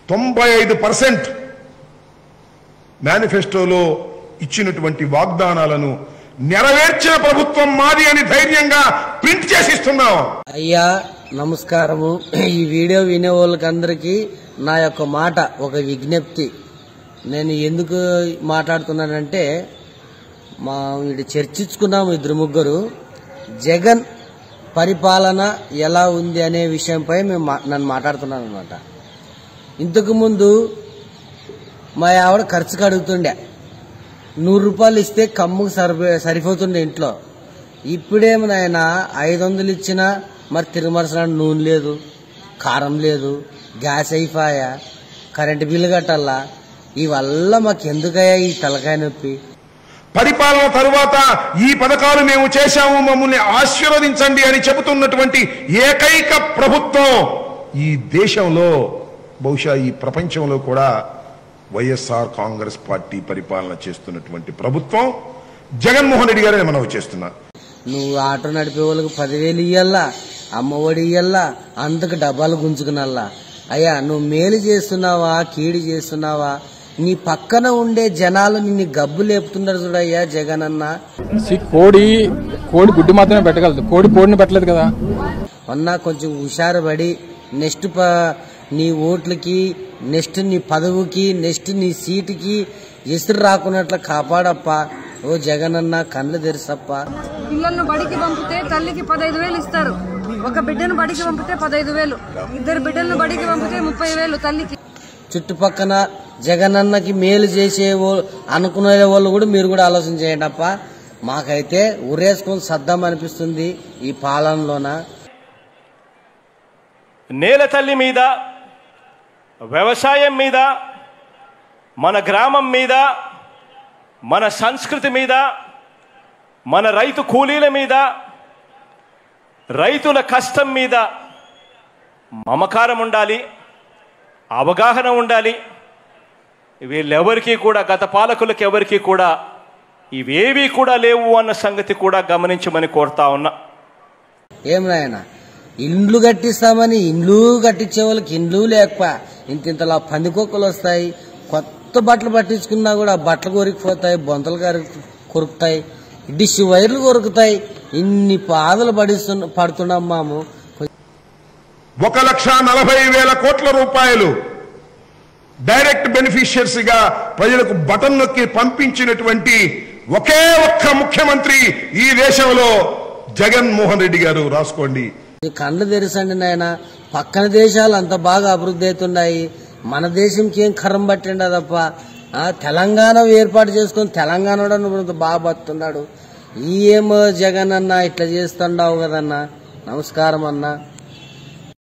తొంభై ఐదు పర్సెంట్ మేనిఫెస్టోలో ఇచ్చినటువంటి వాగ్దానాలను నెరవేర్చిన ప్రభుత్వం మాది అని ధైర్యంగా ప్రింట్ చేసి ఇస్తున్నాం అయ్యా నమస్కారము ఈ వీడియో వినే వాళ్ళకందరికీ నా యొక్క మాట ఒక విజ్ఞప్తి నేను ఎందుకు మాట్లాడుతున్నానంటే మా వీడు చర్చించుకున్నాము ఇద్దరు ముగ్గురు జగన్ పరిపాలన ఎలా ఉంది అనే విషయంపై మేము మా- నన్ను మాట్లాడుతున్నాను అనమాట ఇంతకు ముందు మా ఆవిడ ఖర్చుకు అడుగుతుండే నూరు రూపాయలు ఇస్తే కమ్ముకు సరిపో సరిపోతుండే ఇంట్లో ఇప్పుడేమో నాయన ఐదు వందలు ఇచ్చినా మరి తిరుమలసిన నూనె లేదు కారం లేదు గ్యాస్ అయిపోయా కరెంటు బిల్లు కట్టాలా ఇవల్ల మాకు ఎందుకయ్యా ఈ తలకాయ నొప్పి పరిపాలన తరువాత ఈ పథకాలు మేము చేశాము మమ్మల్ని ఆశీర్వదించండి అని చెబుతున్నటువంటి ఏకైక ప్రభుత్వం ఈ దేశంలో బహుశా ఈ ప్రపంచంలో కూడా వైఎస్ఆర్ కాంగ్రెస్ పార్టీ పరిపాలన చేస్తున్నటువంటి ప్రభుత్వం జగన్మోహన్ రెడ్డి గారే మనవి చేస్తున్నా నువ్వు ఆటో నడిపే వాళ్ళకి పదివేలు ఇయ్యల్లా అమ్మఒడి ఇయ్యల్లా అంతకు డబ్బాలు గుంజుకునల్లా అయ్యా నువ్వు మేలు చేస్తున్నావా కీడు చేస్తున్నావా నీ పక్కన ఉండే జనాలు నిన్ను గబ్బు లేపుతున్నారు చూడయ్యా జగన్ అన్న సి- కోడి కోడి గుడ్డు మాత్రమే పెట్టగలదు కోడి కోడిని పెట్టలేదు కదా అన్నా కొంచెం హుషారు పడి నెక్స్ట్ ప- నీ ఓట్లకి నెక్స్ట్ నీ పదవికి నెక్స్ట్ నీ సీటుకి ఎసురు రాకున్నట్లు కాపాడప్పా ఓ జగన్ అన్న కళ్ళు తెరిసప్ప పిల్లలను బడికి పంపితే తల్లికి పదహైదు వేలు ఇస్తారు ఒక బిడ్డను బడికి పంపితే పదహైదు వేలు ఇద్దరు బిడ్డలను బడికి పంపితే ముప్పై వేలు తల్లికి చుట్టుపక్కన జగనన్నకి మేలు చేసే వో- అనుకునే వాళ్ళు కూడా మీరు కూడా ఆలోచన చేయండి అప్ప మాకైతే ఉరేసుకొని సద్దాం అనిపిస్తుంది ఈ పాలనలోన నేల తల్లి మీద వ్యవసాయం మీద మన గ్రామం మీద మన సంస్కృతి మీద మన రైతు కూలీల మీద రైతుల కష్టం మీద మమకారం ఉండాలి అవగాహన ఉండాలి వీళ్ళెవరికీ కూడా గత పాలకులకు ఎవరికీ కూడా ఇవేవీ కూడా లేవు అన్న సంగతి కూడా గమనించమని కోరుతా ఉన్నా ఏం నాయన ఇండ్లు కట్టిస్తామని ఇండ్లు కట్టించే వాళ్ళకి ఇండ్లు లేకపోయా ఇంత ఇంతలా పందికొక్కలు వస్తాయి కొత్త బట్టలు పట్టించుకున్నా కూడా బట్టలు కొరికిపోతాయి బొంతలు కరికి కొరుకుతాయి డిష్ వైర్లు కొరుకుతాయి ఇన్ని పాదలు పడిస్తున్న పడుతున్నాం మాము ఒక లక్ష నలభై వేల కోట్ల రూపాయలు డైరెక్ట్ బెనిఫిషియర్స్ గా ప్రజలకు బటన్ నొక్కి పంపించినటువంటి ఒకే ఒక్క ముఖ్యమంత్రి ఈ దేశంలో జగన్మోహన్ రెడ్డి గారు రాసుకోండి ఈ కళ్ళు తెరసండి నాయన పక్కన దేశాలు అంత బాగా అభివృద్ధి అవుతున్నాయి మన దేశంకి ఏం కరం పట్టిండ తప్ప ఆ, తెలంగాణ ఏర్పాటు చేసుకొని తెలంగాణ బాగా బతున్నాడు ఈ ఏమో జగన్ అన్న ఇట్లా చేస్తుండవు కదన్నా నమస్కారం అన్నా